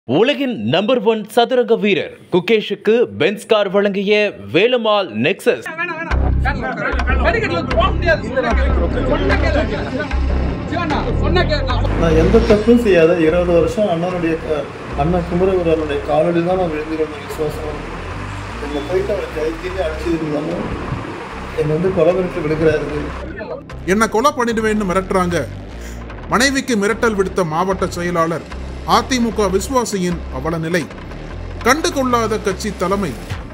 உலகின் number one சதுரங்க வீரர் குகேஷுக்கு பென்ஸ் கார் வழங்கிய வேலுமால் நெக்சஸ் வேணாம் வேணாம் படிக்கட்டுல போக முடியாது சொன்னா கேளு சிவண்ணா சொன்னா கேளு நான் எந்த தப்பும் செய்யாத இருபது வருஷம் அண்ணனுடைய க- அண்ணன் குமரகுரனுடைய காலடி தான் நான் விழுந்து கொண்ட விசுவாசம் என்னை போயிட்டு அவரை கைத்தீனே அடிச்சிருந்தாலும் என்னை வந்து கொலை மிரட்டு விடுக்கிறாரு என்ன கொலை பண்ணிடுவேன்னு மிரட்டுறாங்க மனைவிக்கு மிரட்டல் விடுத்த மாவட்ட செயலாளர் அதிமுக விசுவாசியின் அவல நிலை கண்டு கொள்ளாத கட்சி தலைமை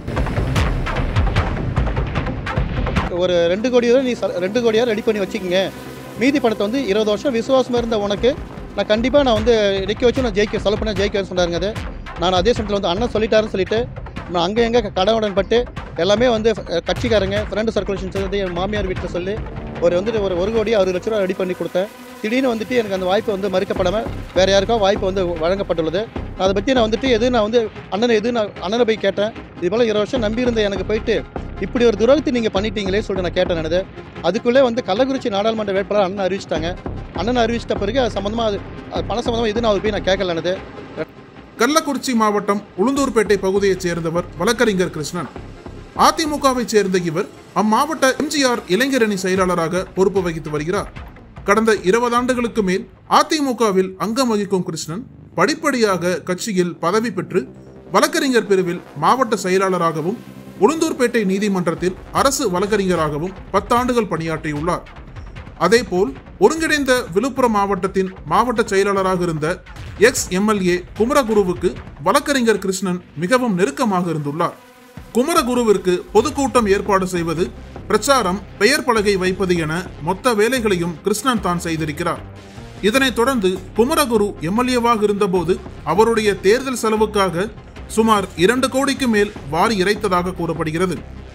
ஒரு ரெண்டு கோடி ரூபா நீ ச- ரெண்டு கோடியா ரெடி பண்ணி வச்சுக்கோங்க மீதி பணத்தை வந்து இருபது வருஷம் விசுவாசமாக இருந்த உனக்கு நான் கண்டிப்பாக நான் வந்து நிற்க வச்சு நான் ஜெயிக்க செலவு பண்ண ஜெயிக்க சொன்னாருங்க அது நான் அதே சமயத்தில் வந்து அண்ணன் சொல்லிட்டாருன்னு சொல்லிட்டு நான் அங்கே எங்கே கடவுடன் பட்டு எல்லாமே வந்து அஹ், கட்சிக்காரங்க ஃப்ரெண்டு சர்க்குலேஷன் சொல்லி என் மாமியார் வீட்டில் சொல்லி ஒரு வந்துட்டு ஒரு ஒரு கோடி அறுபது லட்ச ரூபா ரெடி பண்ணி கொடுத்தேன் திடீர்னு வந்துட்டு எனக்கு அந்த வாய்ப்பு வந்து மறுக்கப்படாமல் வேறு யாருக்கோ வாய்ப்பு வந்து வழங்கப்பட்டுள்ளது அதை பற்றி நான் வந்துட்டு எது நான் வந்து அண்ணனை எது நான் அண்ணனை போய் கேட்டேன் இது போல் இருபது வருஷம் நம்பி இருந்த எனக்கு போயிட்டு இப்படி ஒரு துரோகத்தை நீங்கள் பண்ணிட்டீங்களே சொல்லிட்டு நான் கேட்டேன் நடது அதுக்குள்ளே வந்து கள்ளக்குறிச்சி நாடாளுமன்ற வேட்பாளர் அண்ணன் அறிவிச்சிட்டாங்க அண்ணன் அறிவிச்சிட்ட பிறகு அது சம்மந்தமாக அது அது பண சம்மந்தமாக எதுவும் அவர் போய் நான் கேட்கல நடது கள்ளக்குறிச்சி மாவட்டம் உளுந்தூர்பேட்டை பகுதியைச் சேர்ந்தவர் வழக்கறிஞர் கிருஷ்ணன் அதிமுகவைச் சேர்ந்த இவர் அம்மாவட்ட எம்ஜிஆர் இளைஞரணி செயலாளராக பொறுப்பு வகித்து வருகிறார் கடந்த இருபது ஆண்டுகளுக்கு மேல் அதிமுகவில் அங்கம் வகிக்கும் கிருஷ்ணன் படிப்படியாக கட்சியில் பதவி பெற்று வழக்கறிஞர் பிரிவில் மாவட்ட செயலாளராகவும் உளுந்தூர்பேட்டை நீதிமன்றத்தில் அரசு வழக்கறிஞராகவும் பத்தாண்டுகள் பணியாற்றியுள்ளார் அதேபோல் ஒருங்கிணைந்த விழுப்புரம் மாவட்டத்தின் மாவட்ட செயலாளராக இருந்த எக்ஸ் எம்எல்ஏ குமரகுருவுக்கு வழக்கறிஞர் கிருஷ்ணன் மிகவும் நெருக்கமாக இருந்துள்ளார் குமரகுருவிற்கு பொதுக்கூட்டம் ஏற்பாடு செய்வது பிரச்சாரம் பெயர் பலகை வைப்பது என மொத்த வேலைகளையும் கிருஷ்ணன் தான் செய்திருக்கிறார் இதனைத் தொடர்ந்து குமரகுரு எம்எல்ஏவாக இருந்தபோது அவருடைய தேர்தல் செலவுக்காக சுமார் இரண்டு கோடிக்கு மேல் வாரி இறைத்ததாக கூறப்படுகிறது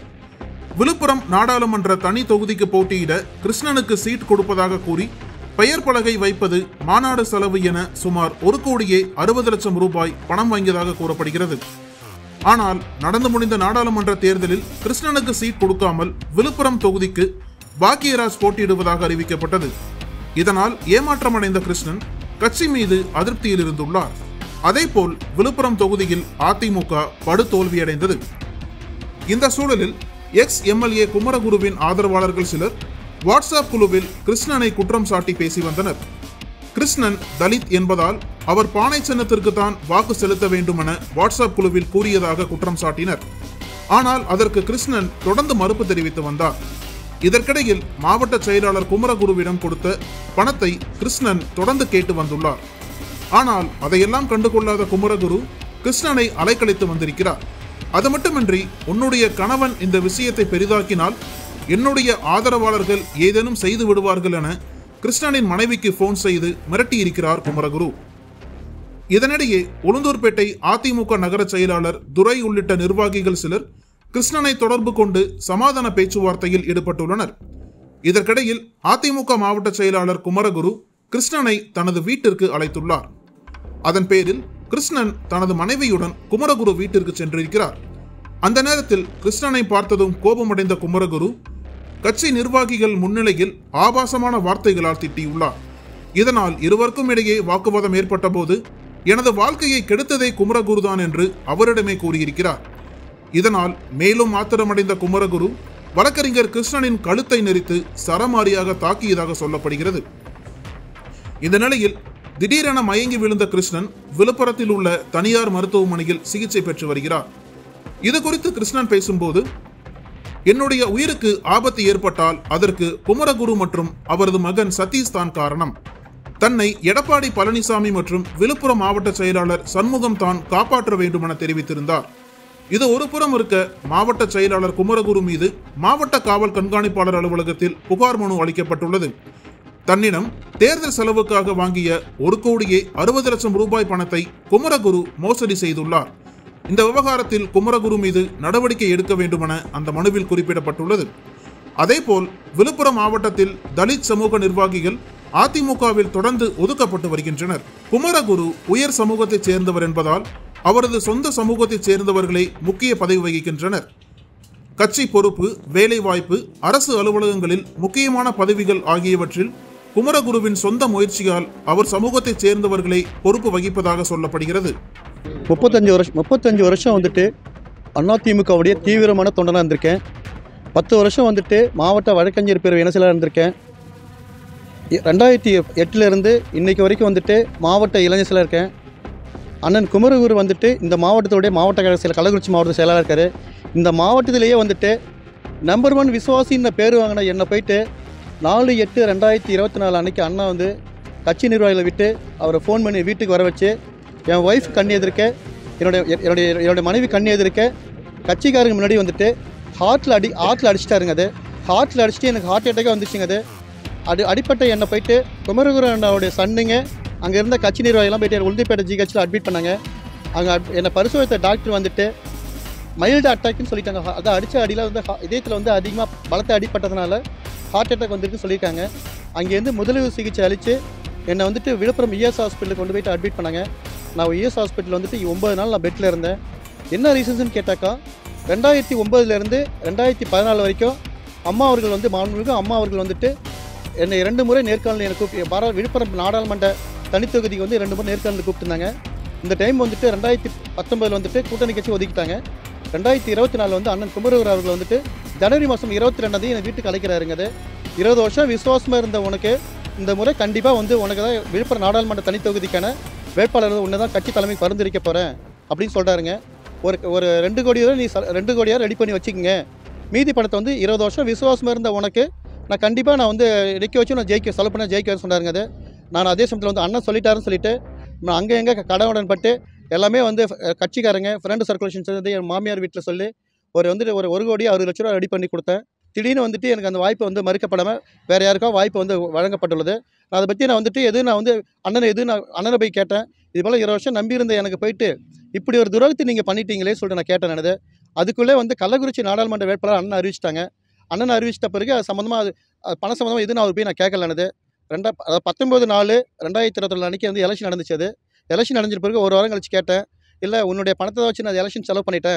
விழுப்புரம் நாடாளுமன்ற தனி தொகுதிக்கு போட்டியிட கிருஷ்ணனுக்கு சீட் கொடுப்பதாக கூறி பெயர் பலகை வைப்பது மாநாடு செலவு என சுமார் ஒரு கோடியே அறுபது லட்சம் ரூபாய் பணம் வாங்கியதாக கூறப்படுகிறது ஆனால் நடந்து முடிந்த நாடாளுமன்ற தேர்தலில் கிருஷ்ணனுக்கு சீட் கொடுக்காமல் விழுப்புரம் தொகுதிக்கு பாக்கியராஜ் போட்டியிடுவதாக அறிவிக்கப்பட்டது இதனால் ஏமாற்றமடைந்த கிருஷ்ணன் கட்சி மீது அதிருப்தியில் இருந்துள்ளார் அதேபோல் விழுப்புரம் தொகுதியில் அதிமுக படுதோல்வியடைந்தது இந்த சூழலில் எக்ஸ் எம்எல்ஏ குமரகுருவின் ஆதரவாளர்கள் சிலர் வாட்ஸ்அப் குழுவில் கிருஷ்ணனை குற்றம் சாட்டி பேசி வந்தனர் கிருஷ்ணன் தலித் என்பதால் அவர் பானை சின்னத்திற்கு தான் வாக்கு செலுத்த வேண்டுமென வாட்ஸ்அப் குழுவில் கூறியதாக குற்றம் சாட்டினர் ஆனால் அதற்கு கிருஷ்ணன் தொடர்ந்து மறுப்பு தெரிவித்து வந்தார் இதற்கிடையில் மாவட்ட செயலாளர் குமரகுருவிடம் கொடுத்த பணத்தை கிருஷ்ணன் தொடர்ந்து கேட்டு வந்துள்ளார் ஆனால் அதையெல்லாம் கண்டுகொள்ளாத குமரகுரு கிருஷ்ணனை அலைக்கழித்து வந்திருக்கிறார் அது மட்டுமின்றி உன்னுடைய கணவன் இந்த விஷயத்தை பெரிதாக்கினால் என்னுடைய ஆதரவாளர்கள் ஏதேனும் செய்து விடுவார்கள் என கிருஷ்ணனின் மனைவிக்கு போன் செய்து மிரட்டியிருக்கிறார் குமரகுரு இதனிடையே உளுந்தூர்பேட்டை அதிமுக நகர செயலாளர் துரை உள்ளிட்ட நிர்வாகிகள் சிலர் கிருஷ்ணனை தொடர்பு கொண்டு சமாதான பேச்சுவார்த்தையில் ஈடுபட்டுள்ளனர் இதற்கிடையில் அதிமுக மாவட்ட செயலாளர் குமரகுரு கிருஷ்ணனை தனது வீட்டிற்கு அழைத்துள்ளார் அதன் பேரில் கிருஷ்ணன் தனது மனைவியுடன் குமரகுரு வீட்டிற்கு சென்றிருக்கிறார் அந்த நேரத்தில் கிருஷ்ணனை பார்த்ததும் கோபமடைந்த குமரகுரு கட்சி நிர்வாகிகள் முன்னிலையில் ஆபாசமான வார்த்தைகளால் திட்டியுள்ளார் இதனால் இருவருக்கும் இடையே வாக்குவாதம் ஏற்பட்டபோது எனது வாழ்க்கையை கெடுத்ததே குமரகுருதான் என்று அவரிடமே கூறியிருக்கிறார் இதனால் மேலும் ஆத்திரமடைந்த குமரகுரு வழக்கறிஞர் கிருஷ்ணனின் கழுத்தை நெரித்து சரமாரியாக தாக்கியதாக சொல்லப்படுகிறது இந்த நிலையில் திடீரென மயங்கி விழுந்த கிருஷ்ணன் விழுப்புரத்தில் உள்ள தனியார் மருத்துவமனையில் சிகிச்சை பெற்று வருகிறார் இது குறித்து கிருஷ்ணன் பேசும்போது என்னுடைய உயிருக்கு ஆபத்து ஏற்பட்டால் அதற்கு குமரகுரு மற்றும் அவரது மகன் சதீஷ் தான் காரணம் தன்னை எடப்பாடி பழனிசாமி மற்றும் விழுப்புரம் மாவட்ட செயலாளர் சண்முகம் தான் காப்பாற்ற வேண்டும் என தெரிவித்திருந்தார் இது ஒரு புறம் இருக்க மாவட்ட செயலாளர் குமரகுரு மீது மாவட்ட காவல் கண்காணிப்பாளர் அலுவலகத்தில் புகார் மனு அளிக்கப்பட்டுள்ளது தன்னிடம் தேர்தல் செலவுக்காக வாங்கிய ஒரு கோடியே அறுபது லட்சம் ரூபாய் பணத்தை குமரகுரு மோசடி செய்துள்ளார் இந்த விவகாரத்தில் குமரகுரு மீது நடவடிக்கை எடுக்க வேண்டுமென அந்த மனுவில் குறிப்பிடப்பட்டுள்ளது அதேபோல் விழுப்புரம் மாவட்டத்தில் தலித் சமூக நிர்வாகிகள் அதிமுகவில் தொடர்ந்து ஒதுக்கப்பட்டு வருகின்றனர் குமரகுரு உயர் சமூகத்தைச் சேர்ந்தவர் என்பதால் அவரது சொந்த சமூகத்தைச் சேர்ந்தவர்களே முக்கிய பதவி வகிக்கின்றனர் கட்சி பொறுப்பு வேலைவாய்ப்பு அரசு அலுவலகங்களில் முக்கியமான பதவிகள் ஆகியவற்றில் குமரகுருவின் சொந்த முயற்சியால் அவர் சமூகத்தைச் சேர்ந்தவர்களை பொறுப்பு வகிப்பதாக சொல்லப்படுகிறது முப்பத்தஞ்சு வருஷம் முப்பத்தஞ்சு வருஷம் வந்துட்டு அதிமுகவுடைய தீவிரமான தொண்டனாக இருந்திருக்கேன் பத்து வருஷம் வந்துட்டு மாவட்ட வழக்கறிஞர் பிரிவு இனசெயலாளர் இருந்திருக்கேன் இ- ரெண்டாயிரத்தி எட்டுலேருந்து இன்னைக்கு வரைக்கும் வந்துட்டு மாவட்ட இளைஞர் செயலாளர் இருக்கேன் அண்ணன் குமரகுரு வந்துட்டு இந்த மாவட்டத்துடைய மாவட்ட கழக செயலர் கள்ளக்குறிச்சி மாவட்ட செயலாளர் இருக்கார் இந்த மாவட்டத்திலேயே வந்துட்டு நம்பர் ஒன் விசுவாசின்னு பேர் வாங்கின என்னை போயிட்டு நாலு எட்டு ரெண்டாயிரத்தி இருபத்தி நாலு அன்னைக்கு அண்ணா வந்து கட்சி நிர்வாகிகளை விட்டு அவரை ஃபோன் பண்ணி வீட்டுக்கு வர வச்சு என் ஒய்ஃப் கண்ணி எதிர்க்க என்னுடைய என்னுடைய என்னுடைய மனைவி கண்ணி எதிர்க்க கட்சிக்காரங்க முன்னாடி வந்துட்டு ஹார்ட்டில் அடி ஹார்ட்டில் அடிச்சிட்டாருங்க அது ஹார்ட்டில் அடிச்சுட்டு எனக்கு ஹார்ட் அட்டாக்காக வந்துச்சுங்க அது அடி அடிப்பட்ட என்னை போயிட்டு குமரகுரு அண்ணாவுடைய சன்னுங்க அங்கே இருந்த கட்சி நிர்வாகிகள்லாம் போயிட்டு உளுந்திப்பேட்டை ஜிஹெச்சில் அட்மிட் பண்ணாங்க அங்கே என்னை பரிசோதித்த டாக்டர் வந்துட்டு மைல்டு அட்டாக்னு சொல்லிட்டாங்க ஹா- அதான் அடித்த அடியில் வந்து ஹா- இதயத்தில் வந்து அதிகமாக பலத்தை அடிப்பட்டதுனால ஹார்ட் அட்டாக் வந்திருக்குன்னு சொல்லியிருக்காங்க அங்கேருந்து முதலுதவி சிகிச்சை அளித்து என்னை வந்துட்டு விழுப்புரம் இஎஸ் ஹாஸ்பிட்டலுக்கு கொண்டு போயிட்டு அட்மிட் பண்ணாங்க நான் இஎஸ் ஹாஸ்பிட்டல் வந்துட்டு ஒம்பது நாள் நான் பெட்டில் இருந்தேன் என்ன ரீசன்ஸ்னு கேட்டாக்கா ரெண்டாயிரத்தி ஒம்பதுலேருந்து ரெண்டாயிரத்தி பதினாலு வரைக்கும் அம்மா அவர்கள் வந்து மாண்புமிகு அம்மா அவர்கள் வந்துட்டு என்னை இரண்டு முறை நேர்காணல் எனக்கு கூப்பி பாரா விழுப்புரம் நாடாளுமன்ற தனித்தொகுதிக்கு வந்து ரெண்டு முறை நேர்காணல் கூப்பிட்டுருந்தாங்க இந்த டைம் வந்துட்டு ரெண்டாயிரத்தி பத்தொம்பதில் வந்துட்டு கூட்டணி கட்சி ஒதுக்கிட்டாங்க ரெண்டாயிரத்தி இருபத்தி நாலில் வந்து அண்ணன் குமரகுரு அவர்கள் வந்துட்டு ஜனவரி மாதம் இருபத்தி ரெண்டாம் தேதி என் வீட்டுக்கு அழைக்கிறாருங்க அது இருபது வருஷம் விசுவாசமாக இருந்த உனக்கு இந்த முறை கண்டிப்பாக வந்து உனக்கு தான் விழுப்புரம் நாடாளுமன்ற தனித்தொகுதிக்கான வேட்பாளர் உன்னை தான் கட்சி தலைமை பரிந்துரைக்க போகிறேன் அப்படின்னு சொல்கிறாருங்க ஒரு ஒரு ரெண்டு கோடி ரூபா நீ ச- ரெண்டு கோடியாக ரெடி பண்ணி வச்சுக்கோங்க மீதி பணத்தை வந்து இருபது வருஷம் விசுவாசமாக இருந்த உனக்கு நான் கண்டிப்பாக நான் வந்து நிற்க வச்சு நான் ஜெயிக்க செலவு பண்ண ஜெயிக்க சொன்னாருங்க அது நான் அதே சமயத்தில் வந்து அண்ணன் சொல்லிட்டாருன்னு சொல்லிட்டு நான் அங்கே எங்கே கடவுடன் பட்டு எல்லாமே வந்து அஹ், கட்சிக்காரங்க ஃப்ரெண்டு சர்க்குலேஷன் வந்து என் மாமியார் வீட்டில் சொல்லி ஒரு வந்துட்டு ஒரு ஒரு கோடி அறுபது லட்ச ரூபா ரெடி பண்ணி கொடுத்தேன் திடீர்னு வந்துட்டு எனக்கு அந்த வாய்ப்பு வந்து மறுக்கப்படாமல் வேறு யாருக்கோ வாய்ப்பு வந்து வழங்கப்பட்டுள்ளது நான் அதை பற்றி நான் வந்துட்டு எது நான் வந்து அண்ணனை எது நான் அண்ணனை போய் கேட்டேன் இது போல் இருபது வருஷம் நம்பியிருந்த எனக்கு போயிட்டு இப்படி ஒரு துரோகத்தை நீங்கள் பண்ணிட்டீங்களே சொல்லிட்டு நான் கேட்டேன் நான் அதுக்குள்ளே வந்து கள்ளக்குறிச்சி நாடாளுமன்ற வேட்பாளர் அண்ணன் அறிவிச்சிட்டாங்க அண்ணன் அறிவிச்சிட்ட பிறகு அது சம்மந்தமாக அது அது பண சம்மந்தமாக எதுவும் அவர் போய் நான் கேட்கலனது ரெண்டா அதாவது பத்தொம்பது நாலு ரெண்டாயிரத்தி இருபத்தி அன்றைக்கி வந்து எலெக்ஷன் நடந்துச்சு அது எலெக்ஷன் நடந்த பிறகு ஒரு வாரம் கழிச்சு கேட்டேன் இல்லை உன்னுடைய பணத்தை வச்சு நான் எலெக்ஷன் செலவு பண்ணிட்டேன்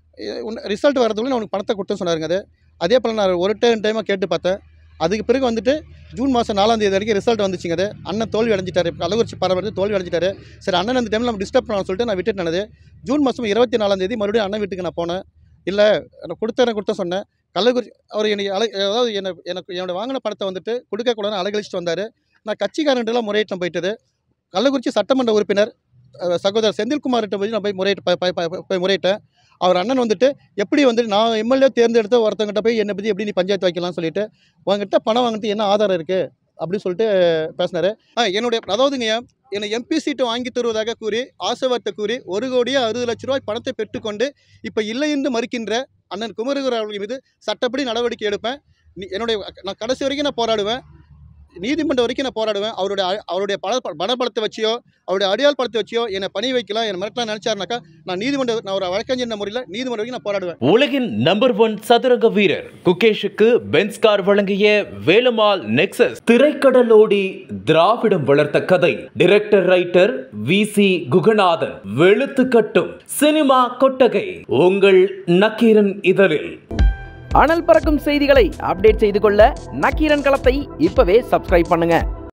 ரிசல்ட் வரதுக்குள்ள நான் உனக்கு பணத்தை கொடுத்தேன்னு சொன்னாருங்க அது அதே போல் நான் ஒரு டைம் டைமாக கேட்டு பார்த்தேன் அதுக்கு பிறகு வந்துட்டு ஜூன் மாதம் நாலாம் தேதி வரைக்கும் ரிசல்ட் வந்துச்சுங்க அது அண்ணன் தோல்வி அடைஞ்சிட்டாரு கள்ளக்குறிச்சி பரவாயில்ல தோல்வி அடைஞ்சிட்டாரு சரி அண்ணன் அந்த டைமில் நம்ம டிஸ்டர்ப் பண்ணலாம் சொல்லிட்டு நான் விட்டுட்டு நடந்தது ஜூன் மாதம் இருபத்தி நாலாம் தேதி மறுபடியும் அண்ணன் வீட்டுக்கு நான் போனேன் இல்லை நான் கொடுத்தேன் கொடுத்த சொன்னேன் கள்ளக்குறிச்சி அவர் என்னை அலை அதாவது என்னை எனக்கு என்னோட வாங்கின பணத்தை வந்துட்டு கொடுக்கக்கூடாதுன்னு அலைகழிச்சிட்டு வந்தார் நான் கட்சிக்காரன்ட்டெல்லாம் முறையிட்டம் போயிட்டது கள்ளக்குறிச்சி சட்டமன்ற உறுப்பினர் அஹ், சகோதரர் செந்தில்குமார்கிட்ட போய் நான் போய் முறையிட்டு ப- ப- ப- போய் முறையிட்டேன் அவர் அண்ணன் வந்துட்டு எப்படி வந்துட்டு நான் எம்எல்ஏ தேர்ந்தெடுத்த ஒருத்தங்கிட்ட போய் என்னை பற்றி எப்படி நீ பஞ்சாயத்து வைக்கலாம்னு சொல்லிட்டு உங்ககிட்ட பணம் வாங்கிட்டு என்ன ஆதாரம் இருக்குது அப்படின்னு சொல்லிட்டு பேசினாரு ஆ என்னுடைய அதாவதுங்க என்னை எம்பி சீட்டு வாங்கி தருவதாக கூறி ஆசைவார்த்தை கூறி ஒரு கோடியே அறுபது லட்ச ரூபாய் பணத்தை பெற்றுக்கொண்டு இப்போ இல்லை என்று மறுக்கின்ற அண்ணன் குமரகுரு அவர்கள் மீது சட்டப்படி நடவடிக்கை எடுப்பேன் நீ- என்னுடைய நான் கடைசி வரைக்கும் நான் போராடுவேன் நீதிமன்றம் வரைக்கும் நான் போராடுவேன் அவருடைய அ- அவருடைய பல பணபலத்தை வச்சியோ அவருடைய அடியாள் பலத்தை வச்சியோ என்னை பணி வைக்கலாம் என்னை மிரட்டலாம் நினைச்சாருனாக்கா நான் நீதிமன்றம் நான் ஒரு வழக்கறிஞர் முறையில் நீதிமன்றம் வரைக்கும் நான் போராடுவேன் உலகின் நம்பர் ஒன் சதுரங்க வீரர் குகேஷுக்கு பென்ஸ் கார் வழங்கிய வேலுமால் நெக்சஸ் திரைக்கடலோடி திராவிடம் வளர்த்த கதை director writer V C Guhanathan வெளுத்து கட்டும் சினிமா கொட்டகை உங்கள் நக்கீரன் இதழில் அனல் பறக்கும் செய்திகளை அப்டேட் செய்து கொள்ள நக்கீரன் களத்தை இப்பவே சப்ஸ்கிரைப் பண்ணுங்க